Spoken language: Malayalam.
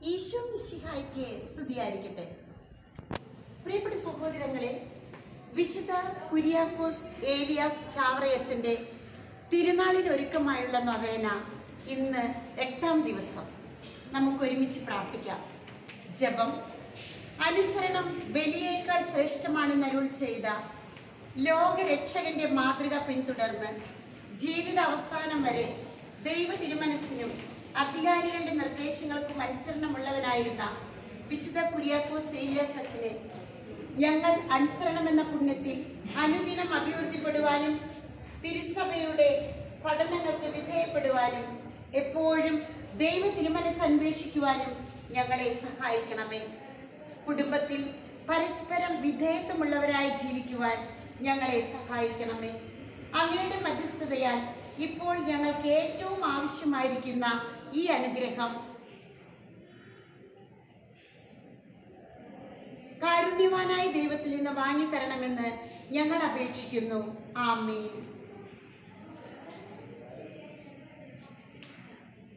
ഈശോ മിശിഹായ്ക്ക് സ്തുതിയായിരിക്കട്ടെ പ്രിയപ്പെട്ട സഹോദരങ്ങളെ വിശുദ്ധ കുര്യാക്കോസ് ഏലിയാസ് ചാവറയച്ചൻ്റെ തിരുനാളിനൊരുക്കമായുള്ള നൊവേന ഇന്ന് എട്ടാം ദിവസം നമുക്ക് ഒരുമിച്ച് പ്രാർത്ഥിക്കാം ജപം അനുസരണം ബലിയേക്കാൾ ശ്രേഷ്ഠമാണെന്ന് അരുൾ ചെയ്ത ലോകരക്ഷകന്റെ മാതൃക പിന്തുടർന്ന് ജീവിത അവസാനം വരെ ദൈവ തിരുമനസ്സിനും അധികാരികളുടെ നിർദ്ദേശങ്ങൾക്കും അനുസരണമുള്ളവനായിരുന്ന വിശുദ്ധ കുര്യാക്കോസ് ഏലിയാസ് അച്ഛനെ ഞങ്ങൾ അനുസരണമെന്ന പുണ്യത്തിൽ അനുദിനം അഭിവൃദ്ധിപ്പെടുവാനും തിരുസഭയുടെ പഠനങ്ങൾക്ക് വിധേയപ്പെടുവാനും എപ്പോഴും ദൈവ തിരുമനസ് അന്വേഷിക്കുവാനും ഞങ്ങളെ സഹായിക്കണമേ കുടുംബത്തിൽ പരസ്പരം വിധേയത്വമുള്ളവരായി ജീവിക്കുവാൻ ഞങ്ങളെ സഹായിക്കണമേ അങ്ങയുടെ മധ്യസ്ഥതയാൽ ഇപ്പോൾ ഞങ്ങൾക്ക് ഏറ്റവും ആവശ്യമായിരിക്കുന്ന ഈ അനുഗ്രഹം കാരുണ്യവാനായ ദൈവത്തിൽ നിന്ന് വാങ്ങിത്തരണമെന്ന് ഞങ്ങൾ അപേക്ഷിക്കുന്നു ആമീൻ